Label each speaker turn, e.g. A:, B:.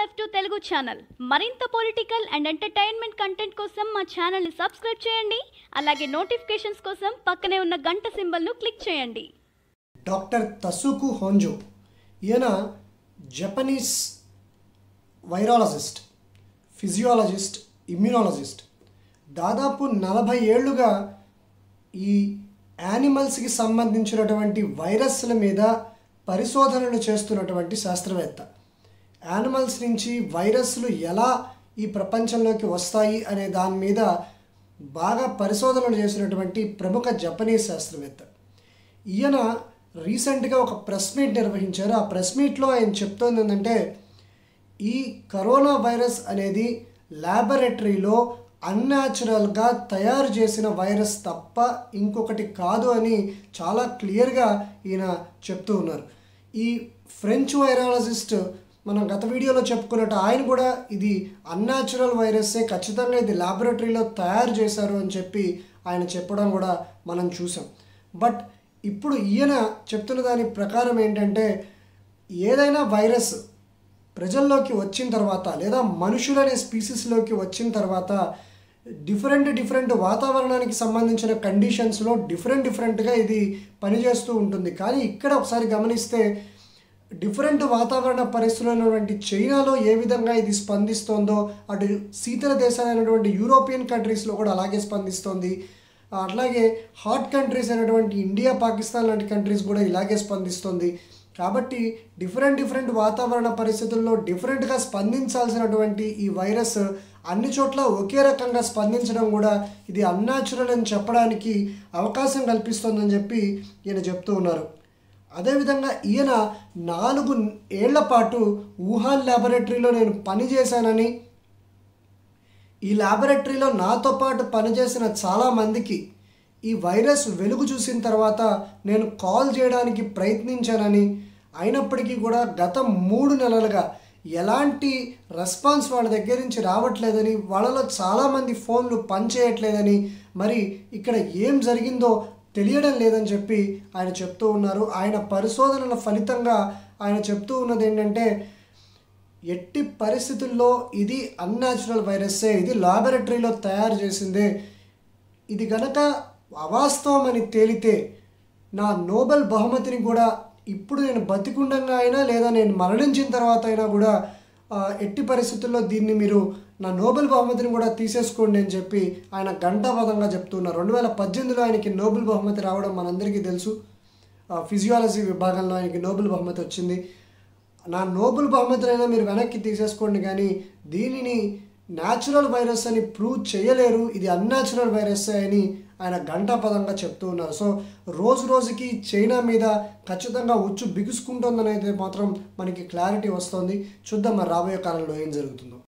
A: F two Telugu channel మరింత political and entertainment content కోసం మా ఛానల్ని సబ్స్క్రైబ్ చేయండి అలాగే నోటిఫికేషన్స్ కోసం పక్కనే ఉన్న గంట సింబల్ను క్లిక్ చేయండి
B: డాక్టర్ తసుకు హోంజో ఈయన జపనీస్ వైరాలజిస్ట్ ఫిజియాలజిస్ట్ ఇమ్యూనాలజిస్ట్ దాదాపు నలభై ఏళ్ళుగా ఈ యానిమల్స్కి సంబంధించినటువంటి వైరస్ల మీద పరిశోధనలు చేస్తున్నటువంటి శాస్త్రవేత్త యానిమల్స్ నుంచి వైరస్లు ఎలా ఈ ప్రపంచంలోకి వస్తాయి అనే దాని మీద బాగా పరిశోధనలు చేసినటువంటి ప్రముఖ జపనీస్ శాస్త్రవేత్త ఈయన రీసెంట్గా ఒక ప్రెస్ మీట్ నిర్వహించారు ఆ ప్రెస్ మీట్లో ఆయన చెప్తోంది ఏంటంటే ఈ కరోనా వైరస్ అనేది ల్యాబొరేటరీలో అన్యాచురల్గా తయారు చేసిన వైరస్ తప్ప ఇంకొకటి కాదు అని చాలా క్లియర్గా ఈయన చెప్తూ ఉన్నారు ఈ ఫ్రెంచ్ వైరాలజిస్ట్ మనం గత వీడియోలో చెప్పుకున్నట్టు ఆయన కూడా ఇది అన్యాచురల్ వైరస్సే ఖచ్చితంగా ఇది ల్యాబొరేటరీలో తయారు చేశారు అని చెప్పి ఆయన చెప్పడం కూడా మనం చూసాం బట్ ఇప్పుడు ఈయన చెప్తున్న దాని ప్రకారం ఏంటంటే ఏదైనా వైరస్ ప్రజల్లోకి వచ్చిన తర్వాత లేదా మనుషులనే స్పీసీస్లోకి వచ్చిన తర్వాత డిఫరెంట్ డిఫరెంట్ వాతావరణానికి సంబంధించిన కండిషన్స్లో డిఫరెంట్ డిఫరెంట్గా ఇది పనిచేస్తూ ఉంటుంది కానీ ఇక్కడ ఒకసారి గమనిస్తే డిఫరెంట్ వాతావరణ పరిస్థితులు ఉన్నటువంటి చైనాలో ఏ విధంగా ఇది స్పందిస్తోందో అటు శీతల దేశాలైనటువంటి యూరోపియన్ కంట్రీస్లో కూడా అలాగే స్పందిస్తోంది అట్లాగే హాట్ కంట్రీస్ అయినటువంటి ఇండియా పాకిస్తాన్ లాంటి కంట్రీస్ కూడా ఇలాగే స్పందిస్తుంది కాబట్టి డిఫరెంట్ డిఫరెంట్ వాతావరణ పరిస్థితుల్లో డిఫరెంట్గా స్పందించాల్సినటువంటి ఈ వైరస్ అన్ని చోట్ల ఒకే రకంగా స్పందించడం కూడా ఇది అన్యాచురల్ అని చెప్పడానికి అవకాశం కల్పిస్తోందని చెప్పి ఈయన చెప్తూ ఉన్నారు అదేవిధంగా ఈయన నాలుగు ఏళ్ల పాటు వుహాన్ ల్యాబొరేటరీలో నేను పనిచేశానని ఈ ల్యాబొరేటరీలో నాతో పాటు పనిచేసిన చాలామందికి ఈ వైరస్ వెలుగు చూసిన తర్వాత నేను కాల్ చేయడానికి ప్రయత్నించానని అయినప్పటికీ కూడా గత మూడు నెలలుగా ఎలాంటి రెస్పాన్స్ వాళ్ళ దగ్గర నుంచి రావట్లేదని వాళ్ళలో చాలామంది ఫోన్లు పనిచేయట్లేదని మరి ఇక్కడ ఏం జరిగిందో తెలియడం లేదని చెప్పి ఆయన చెప్తూ ఉన్నారు ఆయన పరిశోధనల ఫలితంగా ఆయన చెప్తూ ఉన్నది ఏంటంటే ఎట్టి పరిస్థితుల్లో ఇది అన్యాచురల్ వైరస్సే ఇది లాబొరేటరీలో తయారు చేసిందే ఇది గనక అవాస్తవం అని తేలితే నా నోబెల్ బహుమతిని కూడా ఇప్పుడు నేను బతికుండంగా అయినా లేదా నేను మరణించిన తర్వాత అయినా కూడా ఆ, ఎట్టి పరిస్థితుల్లో దీన్ని మీరు నా నోబెల్ బహుమతిని కూడా తీసేసుకోండి అని చెప్పి ఆయన గంటాపదంగా చెప్తున్నారు రెండు వేల పద్దెనిమిదిలో ఆయనకి నోబెల్ బహుమతి రావడం మనందరికీ తెలుసు ఆ, ఫిజియాలజీ విభాగంలో ఆయనకి నోబెల్ బహుమతి వచ్చింది నా నోబెల్ బహుమతినైనా మీరు వెనక్కి తీసేసుకోండి కానీ దీనిని న్యాచురల్ వైరస్ అని ప్రూవ్ చేయలేరు ఇది అన్యాచురల్ వైరస్ అని ఆయన గంటాపదంగా చెప్తూ ఉన్నారు సో రోజు రోజుకి చైనా మీద ఖచ్చితంగా ఉచ్చు బిగుసుకుంటుందని అయితే మాత్రం మనకి క్లారిటీ వస్తుంది చూద్దాం మరి రాబోయే కాలంలో ఏం జరుగుతుందో